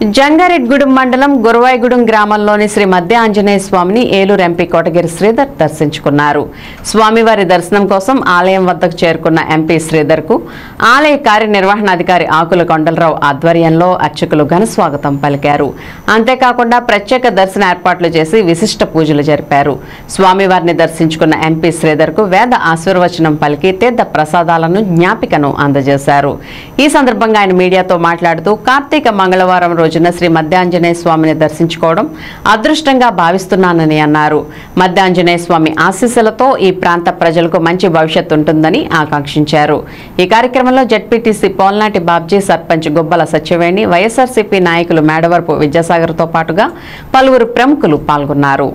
జంగారెడ్గూడెం మండలం గురవాయిగూడెం గ్రామంలోని శ్రీ మధ్య ఆంజనేయ స్వామిని ఏలూరు ఎంపీ కోటగిరి శ్రీధర్ దర్శించుకున్నారు స్వామివారి దర్శనం కోసం ఆలయం వద్దకు చేరుకున్న ఎంపీ శ్రీధర్ కు ఆలయ కార్యనిర్వహణాధికారి ఆకుల కొండలరావు ఆధ్వర్యంలో అర్చకులు ఘన స్వాగతం పలికారు అంతేకాకుండా ప్రత్యేక దర్శన ఏర్పాట్లు చేసి విశిష్ట పూజలు జరిపారు స్వామివారిని దర్శించుకున్న ఎంపీ శ్రీధర్ కు వేద ఆశీర్వచనం పలికి తీర్థ ప్రసాదాలను జ్ఞాపికను అందజేశారు ఈ సందర్భంగా ఆయన మీడియాతో మాట్లాడుతూ కార్తీక మంగళవారం రోజున శ్రీ మధ్యాంజనేయ స్వామిని దర్శించుకోవడం అదృష్టంగా భావిస్తున్నానని అన్నారు మధ్యాంజనేయ స్వామి ఆశీస్సులతో ఈ ప్రాంత ప్రజలకు మంచి భవిష్యత్తు ఉంటుందని ఆకాంక్షించారు ఈ కార్యక్రమంలో జడ్పీటీసీ పోల్నాటి బాబ్జీ సర్పంచ్ గుబ్బల సత్యవేణి వైఎస్ఆర్సీపీ నాయకులు మేడవరపు విద్యాసాగర్తో పాటుగా పలువురు ప్రముఖులు పాల్గొన్నారు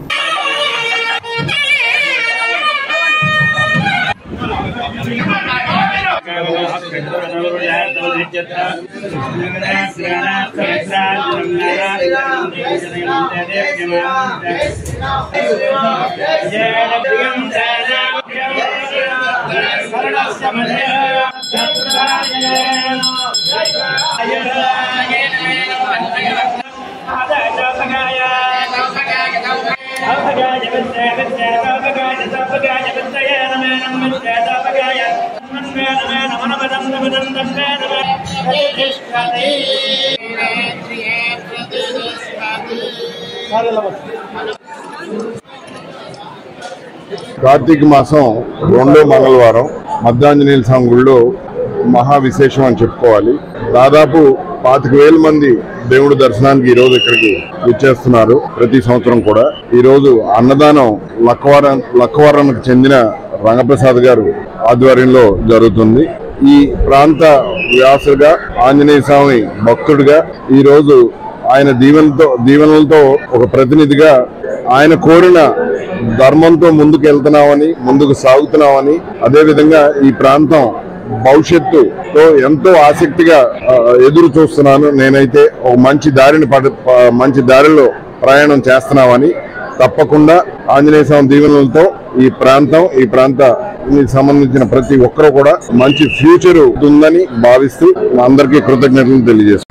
కార్తీక మాసం రెండో మంగళవారం మధ్యాంజనేయుల స్వామి గుళ్ళో మహా విశేషం అని చెప్పుకోవాలి దాదాపు పాతిక వేల మంది దేవుడి దర్శనానికి ఈ రోజు ఇక్కడికి వచ్చేస్తున్నారు ప్రతి సంవత్సరం కూడా ఈ రోజు అన్నదానం లక్కవరం లక్కవరానికి చెందిన రంగప్రసాద్ గారు ఆధ్వర్యంలో జరుగుతుంది ఈ ప్రాంత వ్యాసుగా ఆంజనేయ స్వామి భక్తుడిగా ఈ రోజు ఆయన దీవెనతో దీవెనలతో ఒక ప్రతినిధిగా ఆయన కోరిన ధర్మంతో ముందుకు వెళ్తున్నామని ముందుకు సాగుతున్నామని అదే విధంగా ఈ ప్రాంతం భవిష్యత్తుతో ఎంతో ఆసక్తిగా ఆ, ఎదురు చూస్తున్నాను నేనైతే ఒక మంచి దారిని పడ ప- మంచి దారిలో ప్రయాణం చేస్తున్నామని తప్పకుండా ఆంజనేయ స్వామి దీవెనలతో ఈ ప్రాంతం ఈ ప్రాంత సంబంధించిన ప్రతి ఒక్కరూ కూడా మంచి ఫ్యూచర్ ఉందని భావిస్తూ అందరికీ కృతజ్ఞతలు తెలియజేస్తున్నాను